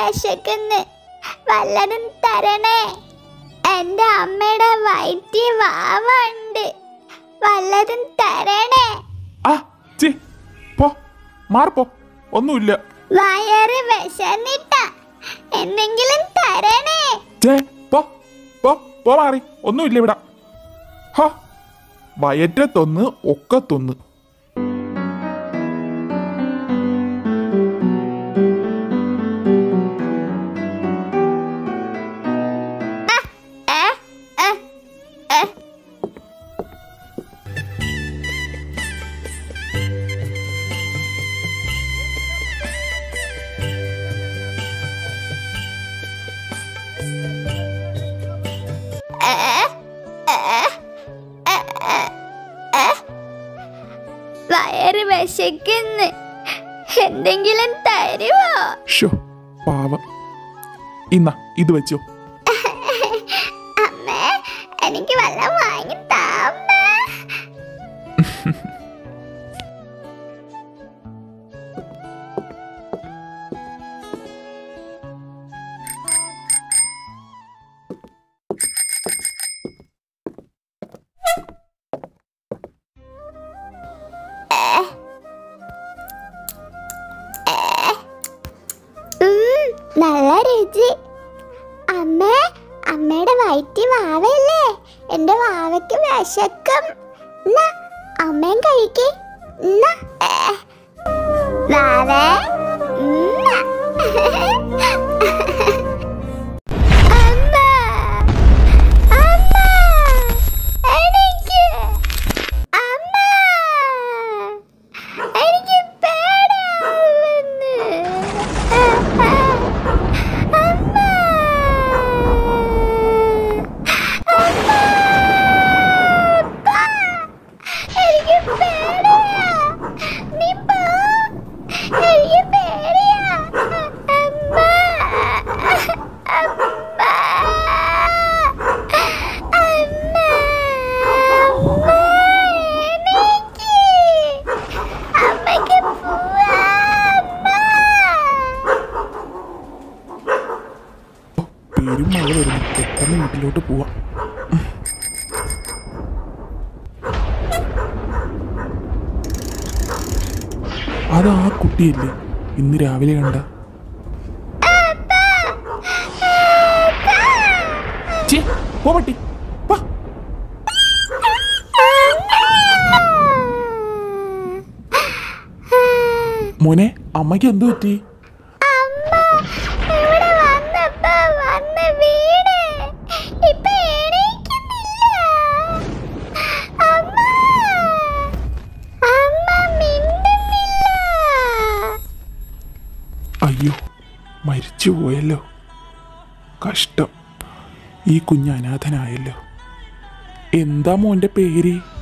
വിശക്കുന്ന് വല്ലതും തരണേ എന്റെ അമ്മയുടെ വയറ്റി വാവുണ്ട് വല്ലതും തരണേ ആ ചേ പോ മാറിപ്പോ ഒന്നുമില്ല വയറ് വിശന്നിട്ട എന്തെങ്കിലും തരണേ ചേ പോ പോ പോ മാറി ഒന്നുമില്ല ഇവിടെ ഹ വയറ്റത്തൊന്ന് ഒക്കത്തൊന്ന് ഏ ഏ ഏ ഏ, ഏ, ഏ, ഏ, ഏ. വയറ് വിശക്കുന്ന് എന്തെങ്കിലും തരുമോ ഷോ പാവം ഇന്ന ഇത് വെച്ചോ അമ്മേ എനിക്ക് വല്ലതും വാങ്ങി താമ്മേ ഉം, നല്ല രുചി അമ്മേ അമ്മയുടെ വയറ്റി വാവയല്ലേ എന്റെ വാവയ്ക്ക് വിശക്കും എന്നാ അമ്മയും കഴിക്കേ എന്നാ ഏ. വാവേ ഉമ്മ. അമ്മ. അമ്മ. എനിക്ക്. അമ്മ. എനിക്ക് പേടിയാവുന്നു. അമ്മ. അപ്പാ. എനിക്ക് പേടിയാ. നീ പോ. എനിക്ക് പേടിയാ. അമ്മ. അമ്മ. അമ്മ. അമ്മ. എനിക്ക്. അമ്മയ്ക്ക് പോവാ. അമ്മ. പെരും മഴ വരുന്നു പെട്ടെന്ന് വീട്ടിലോട്ട് പോവാം അത് ആ കുട്ടിയല്ലേ ഇന്ന് രാവിലെ കണ്ട ചേ, പോ പട്ടി വാ മോനെ അമ്മയ്ക്ക് എന്തു പറ്റി അമ്മ ഇവിടെ വന്നപ്പോ വന്ന് വീട് ഇപ്പൊ എണീക്കുന്നില്ല അമ്മ അമ്മ മിണ്ടുന്നില്ല അയ്യോ മരിച്ചു പോയല്ലോ കഷ്ടം ഈ കുഞ്ഞ് അനാഥനായല്ലോ എന്താ മോന്റെ പേര്